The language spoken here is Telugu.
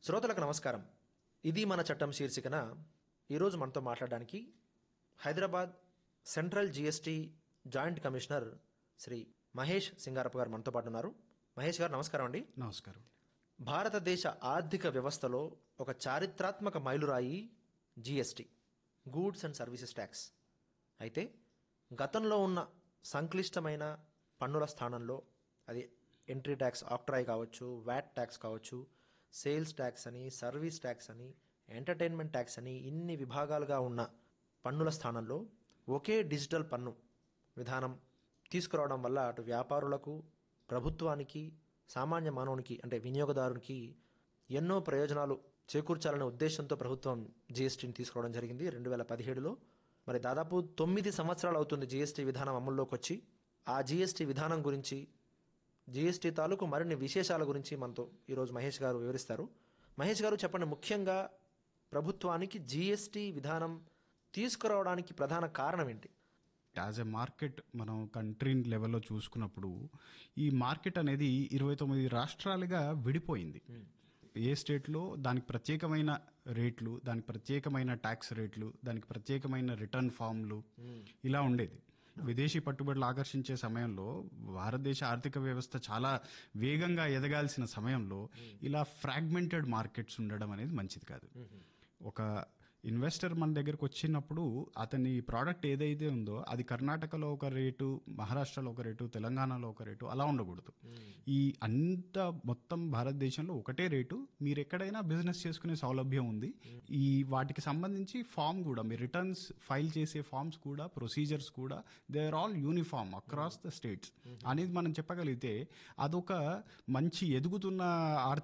శ్రోతలకు నమస్కారం ఇది మన చట్టం శీర్షికన ఈరోజు మనతో మాట్లాడడానికి Hyderabad central GST joint commissioner Shri Mahesh Singarappa garu మనతో పాటు ఉన్నారు మహేష్ గారు నమస్కారం అండి నమస్కారం భారతదేశ ఆర్థిక వ్యవస్థలో ఒక చారిత్రాత్మక మైలురాయి GST goods and services tax అయితే గతంలో ఉన్న సంక్లిష్టమైన పన్నుల స్థానంలో అది ఎంట్రీ ట్యాక్స్ ఆక్ట్రాయ్ కావచ్చు వ్యాట్ ట్యాక్స్ కావచ్చు సేల్స్ ట్యాక్స్ అని సర్వీస్ ట్యాక్స్ అని ఎంటర్టైన్మెంట్ ట్యాక్స్ అని ఇన్ని విభాగాలుగా ఉన్న పన్నుల స్థానంలో ఒకే డిజిటల్ పన్ను విధానం తీసుకురావడం వల్ల అటు వ్యాపారులకు ప్రభుత్వానికి సామాన్య మానవునికి అంటే వినియోగదారునికి ఎన్నో ప్రయోజనాలు చేకూర్చాలనే ఉద్దేశంతో ప్రభుత్వం జీఎస్టీని తీసుకురావడం జరిగింది రెండు వేల పదిహేడులో మరి దాదాపు తొమ్మిది సంవత్సరాలు అవుతుంది జీఎస్టీ విధానం అమల్లోకి వచ్చి ఆ జీఎస్టీ విధానం గురించి జీఎస్టీ తాలూకు మరిన్ని విశేషాల గురించి మనతో ఈరోజు మహేష్ గారు వివరిస్తారు మహేష్ గారు చెప్పండి ముఖ్యంగా ప్రభుత్వానికి జీఎస్టీ విధానం తీసుకురావడానికి ప్రధాన కారణం ఏంటి యాజ్ ఎ మార్కెట్ మనం కంట్రీ లెవెల్లో చూసుకున్నప్పుడు ఈ మార్కెట్ అనేది ఇరవై తొమ్మిది రాష్ట్రాలుగా విడిపోయింది ఏ స్టేట్లో దానికి ప్రత్యేకమైన రేట్లు దానికి ప్రత్యేకమైన ట్యాక్స్ రేట్లు దానికి ప్రత్యేకమైన రిటర్న్ ఫామ్లు ఇలా ఉండేది విదేశీ పట్టుబడులు ఆకర్షించే సమయంలో భారతదేశ ఆర్థిక వ్యవస్థ చాలా వేగంగా ఎదగాల్సిన సమయంలో ఇలా ఫ్రాగ్మెంటెడ్ మార్కెట్స్ ఉండడం అనేది మంచిది కాదు ఒక ఇన్వెస్టర్ మన దగ్గరకు వచ్చినప్పుడు అతని ప్రోడక్ట్ ఏదైతే ఉందో అది కర్ణాటకలో ఒక రేటు మహారాష్ట్రలో ఒక రేటు తెలంగాణలో ఒక రేటు అలా ఉండకూడదు ఈ అంత మొత్తం భారతదేశంలో ఒకటే రేటు మీరు ఎక్కడైనా బిజినెస్ చేసుకునే సౌలభ్యం ఉంది ఈ వాటికి సంబంధించి ఫామ్ కూడా మీ రిటర్న్స్ ఫైల్ చేసే ఫామ్స్ కూడా ప్రొసీజర్స్ కూడా they are all uniform across the states అనేది మనం చెప్పగలిగితే అదొక మంచి ఎదుగుతున్న ఆర్థిక